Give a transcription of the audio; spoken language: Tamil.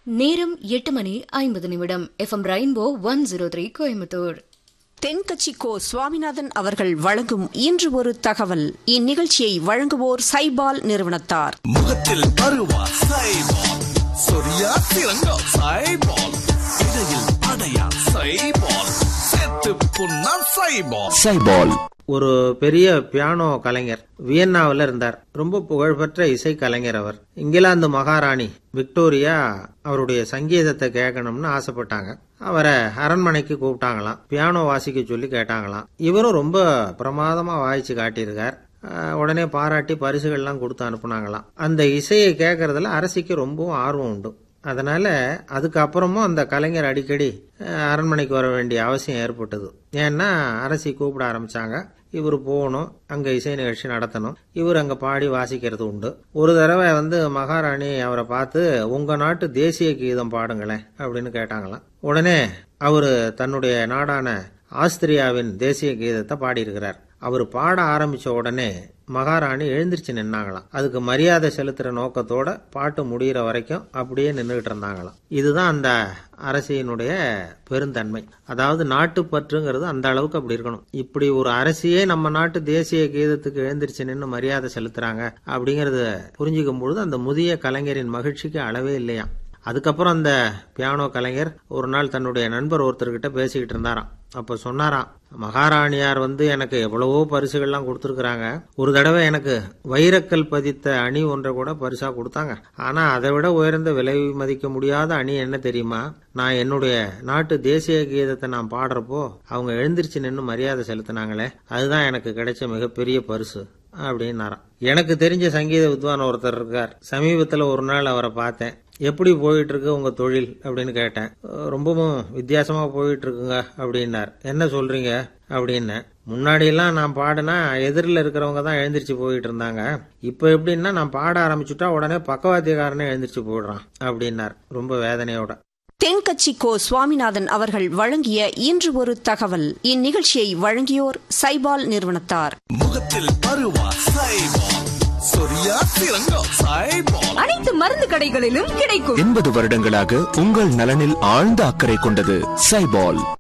நேரம் எட்டு மணி ஐம்பது நிமிடம் FM rainbow one zero three Coimbatore Thenkatchi Ko Swaminathan அவர்கள் வழங்கும் இன்று ஒரு தகவல் இந்நிகழ்ச்சியை வழங்குவோர் சைபால் நிறுவனத்தார் முகத்தில் அருவா சைபால் சொரியா திரங்கா சைபால் இடையில் அடையா சைபால் செத்து புண்ணா சைபால் சைபால் ஒரு பெரிய பியானோ கலைஞர் வியன்னாவில் இருந்தார் ரொம்ப புகழ்பெற்ற இசை கலைஞர் அவர் இங்கிலாந்து மகாராணி விக்டோரியா அவருடைய சங்கீதத்தை கேட்கணும்னு ஆசைப்பட்டாங்க அவரை அரண்மனைக்கு கூப்பிட்டாங்களாம் பியானோ வாசிக்க சொல்லி கேட்டாங்களாம் இவரும் ரொம்ப பிரமாதமா வாய்ச்சி காட்டியிருக்கார் அஹ், உடனே பாராட்டி பரிசுகள்லாம் கொடுத்து அனுப்புனாங்களாம் அந்த இசையை கேட்கறதுல அரசிக்கு ரொம்பவும் ஆர்வம் உண்டு அதனால அதுக்கப்புறமும் அந்த கலைஞர் அடிக்கடி அஹ், அரண்மனைக்கு வர வேண்டிய அவசியம் ஏற்பட்டது ஏன்னா அரசி கூப்பிட ஆரம்பிச்சாங்க இவர் போகணும் அங்க இசை நிகழ்ச்சி நடத்தணும் இவர் அங்க பாடி வாசிக்கிறது உண்டு ஒரு தடவை வந்து மகாராணி அவரை பார்த்து உங்க நாட்டு தேசிய கீதம் பாடுங்களேன் அப்படின்னு கேட்டாங்களாம் உடனே அவரு தன்னுடைய நாடான ஆஸ்திரியாவின் தேசிய கீதத்தை பாடியிருக்கிறார் அவர் பாட ஆரம்பிச்ச உடனே மகாராணி எழுந்திருச்சு நின்னாங்களாம் அதுக்கு மரியாதை செலுத்துற நோக்கத்தோட பாட்டு முடியிற வரைக்கும் அப்படியே நின்றுகிட்டு இருந்தாங்களாம் இதுதான் அந்த அரசியினுடைய பெருந்தன்மை அதாவது நாட்டுப்பற்றுங்கிறது அந்த அளவுக்கு அப்படி இருக்கணும் இப்படி ஒரு அரசியே நம்ம நாட்டு தேசிய கீதத்துக்கு எழுந்திருச்சு நின்று மரியாதை செலுத்துறாங்க அப்படிங்கறத புரிஞ்சுக்கும் பொழுது அந்த முதிய கலைஞரின் மகிழ்ச்சிக்கு அளவே இல்லையாம் அதுக்கப்புறம் அந்த பியானோ கலைஞர் ஒரு நாள் தன்னுடைய நண்பர் ஒருத்தர்கிட்ட பேசிக்கிட்டு இருந்தாராம் அப்ப சொன்னாராம் மகாராணியார் வந்து எனக்கு எவ்வளவோ பரிசுகள்லாம் கொடுத்துருக்குறாங்க ஒரு தடவை எனக்கு வைரக்கல் பதித்த அணி ஒன்றை கூட பரிசா கொடுத்தாங்க ஆனா அதை விட உயர்ந்த விலை மதிக்க முடியாத அணி என்ன தெரியுமா நான் என்னுடைய நாட்டு தேசிய கீதத்தை நான் பாடுறப்போ அவங்க எழுந்திருச்சு நின்று மரியாதை செலுத்தினாங்களே அதுதான் எனக்கு கிடைச்ச மிகப்பெரிய பரிசு அப்படின்னாராம் எனக்கு தெரிஞ்ச சங்கீத வித்வான் ஒருத்தர் இருக்கார் சமீபத்துல ஒரு நாள் அவரை பார்த்தேன் எப்படி போயிட்டு இருக்கு உங்க தொழில் அப்படின்னு கேட்டேன் "அஹ் ரொம்பவும் வித்தியாசமா போயிட்டு இருக்குங்க அப்படின்னார் என்ன சொல்றீங்க அப்படின்னு முன்னாடி எல்லாம் நான் பாடினா எதிரில் இருக்கிறவங்க தான் எழுந்திருச்சு போயிட்டு இருந்தாங்க இப்ப எப்படின்னா நான் பாட ஆரம்பிச்சுட்டா உடனே பக்கவாத்தியக்காரனே எழுந்திருச்சு போயிடுறான் அப்படின்னார் ரொம்ப வேதனையோட தென்கட்சி கோ சுவாமிநாதன் அவர்கள் வழங்கிய இன்று ஒரு தகவல் இந்நிகழ்ச்சியை வழங்கியோர் சைபால் நிறுவனத்தார் முகத்தில் அருவா சைபால் சொரியா திரங்கா சைபால் அனைத்து மருந்து கடைகளிலும் கிடைக்கும் எண்பது வருடங்களாக உங்கள் நலனில் ஆழ்ந்த அக்கறை கொண்டது சைபால்